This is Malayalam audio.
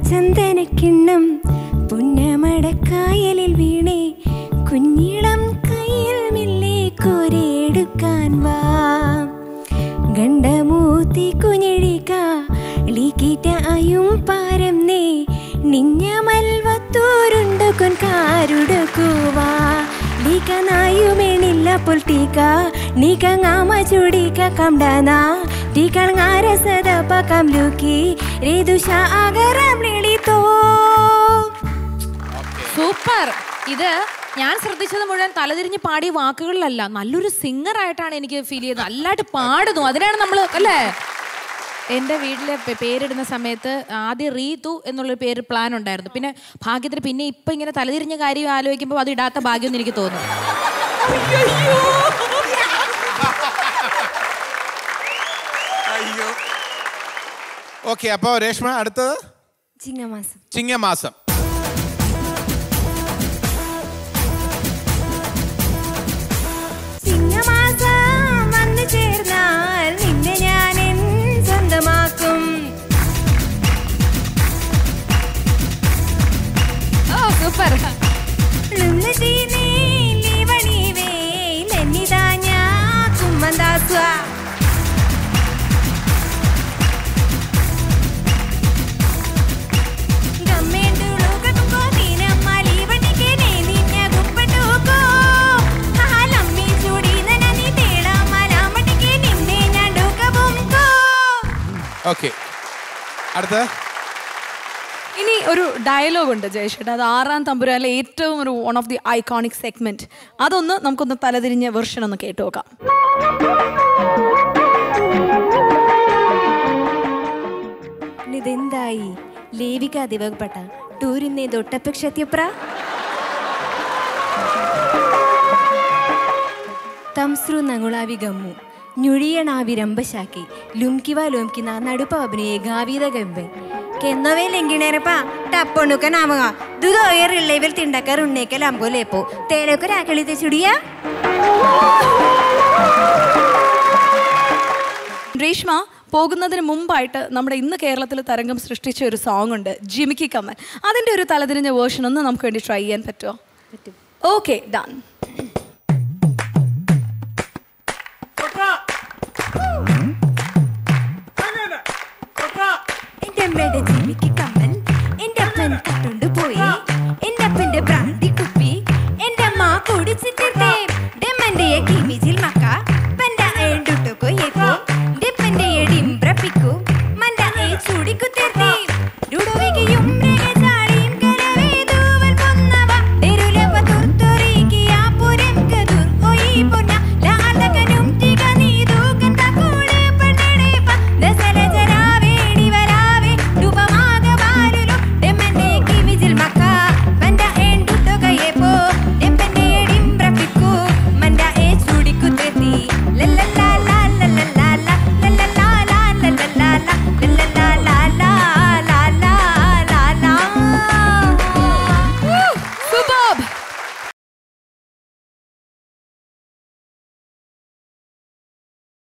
ചന്ദനക്കിണ്ണം പുന്നമടക്കായലിൽ വീണേ കുഞ്ഞിളം കയ്യിൽ മില്ലേ കോരിയെടുക്കാൻ വാ ഗണ്ടമൂത്തി കുഞ്ഞിഴിക ലീക്കിറ്റ അയും പാരം നേ നിഞ്ഞ മൽവത്തൂരുണ്ട് കൊൻകാരുടുക്കുവാ ലീക നായുമേണില്ല പൊൽട്ടീക നീക ngama ചുടിക കംഡാനാ ടീകൾ ngാരസദ പകം ലുക്കി രേതുഷ ആഗരം ലിളിതോ സൂപ്പർ ഇത് ഞാൻ ശ്രദ്ധിച്ചത് മുഴുവൻ തലതിരിഞ്ഞ് പാടിയ വാക്കുകളിലല്ല നല്ലൊരു സിംഗർ ആയിട്ടാണ് എനിക്ക് ഫീൽ ചെയ്തത് നല്ലതായിട്ട് പാടുന്നു അതിനാണ് നമ്മൾ അല്ലേ എൻ്റെ വീട്ടിലെ പേ- പേരിടുന്ന സമയത്ത് ആദ്യം റീതു എന്നുള്ളൊരു പേര് പ്ലാൻ ഉണ്ടായിരുന്നു പിന്നെ ഭാഗ്യത്തിന് പിന്നെ ഇപ്പം ഇങ്ങനെ തലതിരിഞ്ഞ കാര്യം ആലോചിക്കുമ്പോൾ അത് ഇടാത്ത ഭാഗ്യം എന്ന് എനിക്ക് തോന്നുന്നു അയ്യോ ഓക്കെ അപ്പോൾ രേഷ്മ അടുത്തത് ചിങ്ങമാസം ചിങ്ങമാസം ചിങ്ങമാസം വന്നു ചേർന്നാൽ നിന്നെ ഞാൻ എൻ സ്വന്തമാക്കും ഓ സൂപ്പർ ലുള്ളതി നീലിവണി വെയിലെന്നിതാ ഞാൻ കുമ്മന്താസ്വ ಗಮ್ಮೆಂಡುಳುಗಕುಕೋ ನೀನಮ್ಮ ಲೀವಣಿಗೆ ನೇ ನಿನ್ನ ಗುಪ್ಪಟುಕೋ ಹಾಲಮ್ಮಿ ಚೂಡಿ ನನನಿ ತೇಳ ಮರಾಮಟಿಗೆ ನಿನ್ನೆ ನಡುಕಬುಂಕೋ ഓക്കെ അടുത്ത ഇനി ഒരു ഡയലോഗ് ഉണ്ട് ജയശേട്ടൻ അത് ആറാം തമ്പുരാനിലെ ഏറ്റവും ഒരു one of the iconic segment അതൊന്ന് നമുക്കൊന്ന് തലതിരിഞ്ഞ വെർഷൻ ഒന്ന് കേട്ടു നോക്കാം ഇതെന്തായി ലേവിക ദിവകപ്പെട്ട ടൂരിന്നെ ദൊട്ടപക്ഷത്യപ്ര തംസ്രു നങ്ങുളാവി ഗമ്മു ഞുഴിയണാവി ರಂಬಶಾಕಿ ಲುಮ್ಕಿವ ಲುಮ್ಕಿನ ನಡುಪ ಅಭಿನಯ ಗಾವಿದ ಗಬ್ಬೆ ಕೆನ್ನವೇ ಲೆಂಗಿಣೇರಪ್ಪ ಟಪ್ಪೊಣ್ಣುಕ ನಾಮಗ ದುದು ಒಯರಿಲ್ಲೇವಿಲ್ ತಿಂಡಕ ರುಣ್ಣೇಕೆ ಲಂಬೋ ಲೇಪು ತೇಲೋಕ ರಾಕಳಿತೆ ಚುಡಿಯ രേഷ്മ പോകുന്നതിന് മുമ്പായിട്ട് നമ്മുടെ ഇന്ന് കേരളത്തിൽ തരംഗം സൃഷ്ടിച്ച ഒരു സോങ് ഉണ്ട് ജിമിക്കി കമ്മൽ അതിൻ്റെ ഒരു തലതിരിഞ്ഞ വേർഷൻ ഒന്ന് നമുക്ക് വേണ്ടി ട്രൈ ചെയ്യാൻ പറ്റുമോ ഓക്കെ ഡൺ